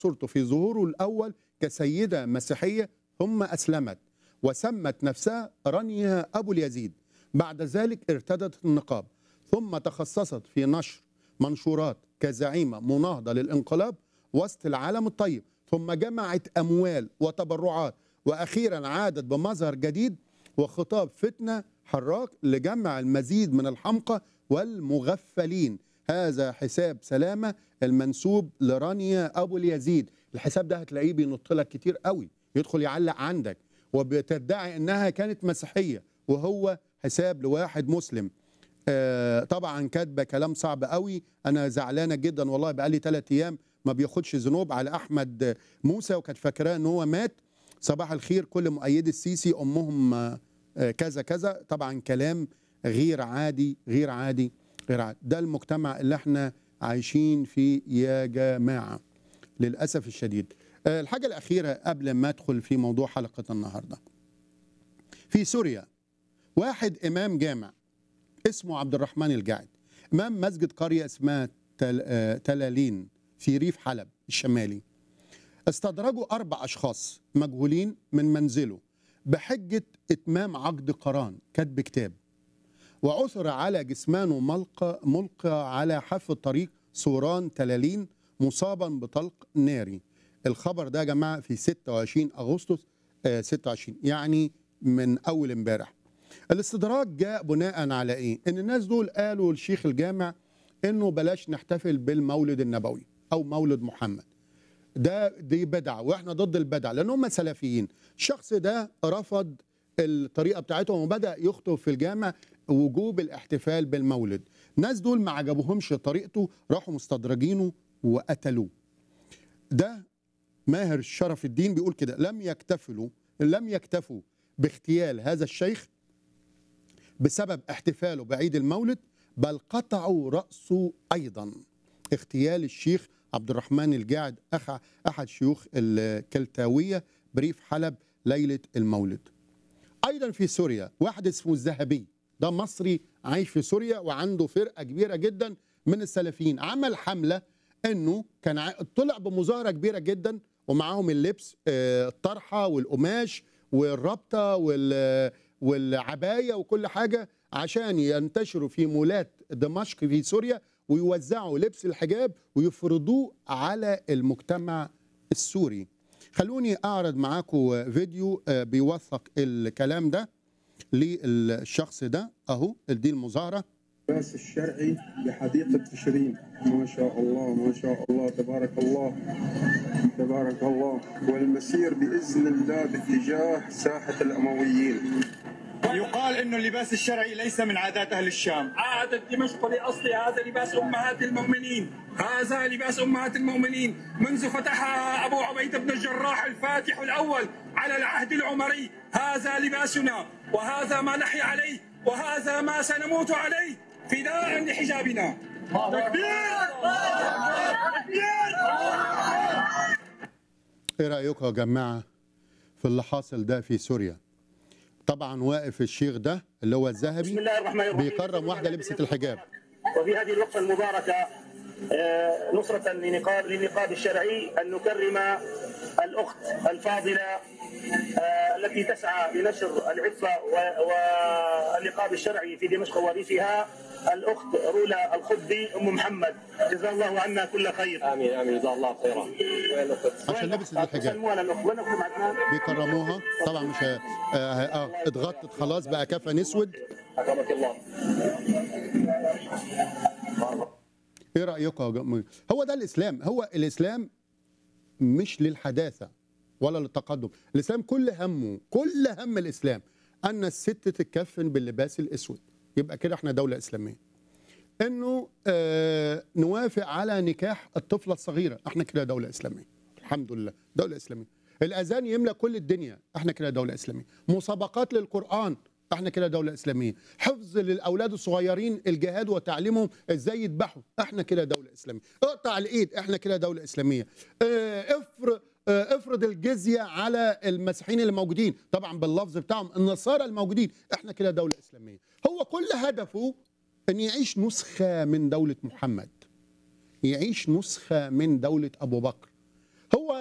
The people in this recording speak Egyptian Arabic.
صورته في ظهوره الأول كسيدة مسيحية ثم أسلمت وسمت نفسها رانيا أبو اليزيد بعد ذلك ارتدت النقاب ثم تخصصت في نشر منشورات كزعيمة مناهضة للانقلاب وسط العالم الطيب ثم جمعت أموال وتبرعات وأخيرا عادت بمظهر جديد وخطاب فتنة حراك لجمع المزيد من الحمقى والمغفلين هذا حساب سلامة المنسوب لرانيا أبو اليزيد الحساب ده هتلاقيه بينط لك كتير قوي يدخل يعلق عندك وبتدعي انها كانت مسيحيه وهو حساب لواحد مسلم آه طبعا كاتبه كلام صعب قوي انا زعلانه جدا والله بقالي ثلاث ايام ما بياخدش ذنوب على احمد موسى وكانت فاكراه ان هو مات صباح الخير كل مؤيدي السيسي امهم آه كذا كذا طبعا كلام غير عادي غير عادي غير عادي ده المجتمع اللي احنا عايشين فيه يا جماعه للاسف الشديد الحاجة الأخيرة قبل ما أدخل في موضوع حلقة النهاردة في سوريا واحد إمام جامع اسمه عبد الرحمن الجاعد إمام مسجد قرية اسمها تل... تلالين في ريف حلب الشمالي استدرجوا أربع أشخاص مجهولين من منزله بحجة إتمام عقد قران كتب كتاب وعثر على جسمانه ملقى ملقى على حافة طريق سوران تلالين مصابا بطلق ناري الخبر ده يا جماعه في 26 اغسطس آه 26 يعني من اول امبارح الاستدراج جاء بناء على ايه ان الناس دول قالوا للشيخ الجامع انه بلاش نحتفل بالمولد النبوي او مولد محمد ده دي بدعه واحنا ضد البدع لان هم سلفيين الشخص ده رفض الطريقه بتاعتهم وبدا يخطب في الجامع وجوب الاحتفال بالمولد الناس دول ما عجبوهمش طريقته راحوا مستدرجينه وقتلوه ده ماهر شرف الدين بيقول كده لم يكتفلوا لم يكتفوا باغتيال هذا الشيخ بسبب احتفاله بعيد المولد بل قطعوا رأسه أيضا اغتيال الشيخ عبد الرحمن الجاعد أخ أحد شيوخ الكلتاوية بريف حلب ليلة المولد أيضا في سوريا واحد اسمه الذهبي ده مصري عايش في سوريا وعنده فرقة كبيرة جدا من السلفيين عمل حملة انه كان طلع بمظاهره كبيره جدا ومعاهم اللبس الطرحه والقماش والربطه والعبايه وكل حاجه عشان ينتشروا في مولات دمشق في سوريا ويوزعوا لبس الحجاب ويفرضوه على المجتمع السوري خلوني اعرض معاكم فيديو بيوثق الكلام ده للشخص ده اهو دي المظاهره اللباس الشرعي بحديقة تشرين ما شاء الله ما شاء الله تبارك الله تبارك الله والمسير بإذن الله باتجاه ساحة الأمويين يقال انه اللباس الشرعي ليس من عادات اهل الشام عادة دمشق لاصلها هذا لباس امهات المؤمنين هذا لباس امهات المؤمنين منذ فتحها ابو عبيده بن الجراح الفاتح الاول على العهد العمري هذا لباسنا وهذا ما نحيا عليه وهذا ما سنموت عليه فداء لحجابنا تكبير تكبير ايه رايكم يا جماعه في اللي حاصل ده في سوريا طبعا واقف الشيخ ده اللي هو الذهبي بسم الله الرحمن الرحيم بيكرم واحده لبست الحجاب وفي هذه الوقفة المباركة آه، نصرة لنقاب للنقاب الشرعي أن نكرم الأخت الفاضلة آه، التي تسعى لنشر العفة و- والنقاب الشرعي في دمشق وريفها الأخت رولا الخضي أم محمد جزا الله عنا كل خير امين امين جزاه الله خيرا عشان لبست الحجاب سلموها للأخت وين أخت معنا؟ بيكرموها طبعا مش ه- اه, آه اتغطت خلاص بقى كفن اسود اكرمك الله ايه رايكم يا جماعة؟ هو ده الاسلام هو الاسلام مش للحداثه ولا للتقدم الاسلام كل همه كل هم الاسلام ان الست تتكفن باللباس الاسود يبقى كده احنا دوله اسلاميه انه آه نوافق على نكاح الطفله الصغيره احنا كده دوله اسلاميه الحمد لله دوله اسلاميه الاذان يملى كل الدنيا احنا كده دوله اسلاميه مسابقات للقران احنا كده دوله اسلاميه حفظ للاولاد الصغيرين الجهاد وتعليمهم ازاي يذبحوا احنا كده دوله اسلاميه اقطع الايد احنا كده دوله اسلاميه اه افرض اه افرض الجزيه على المسيحيين اللي موجودين طبعا باللفظ بتاعهم النصارى الموجودين احنا كده دوله اسلاميه هو كل هدفه ان يعيش نسخه من دوله محمد يعيش نسخه من دوله ابو بكر هو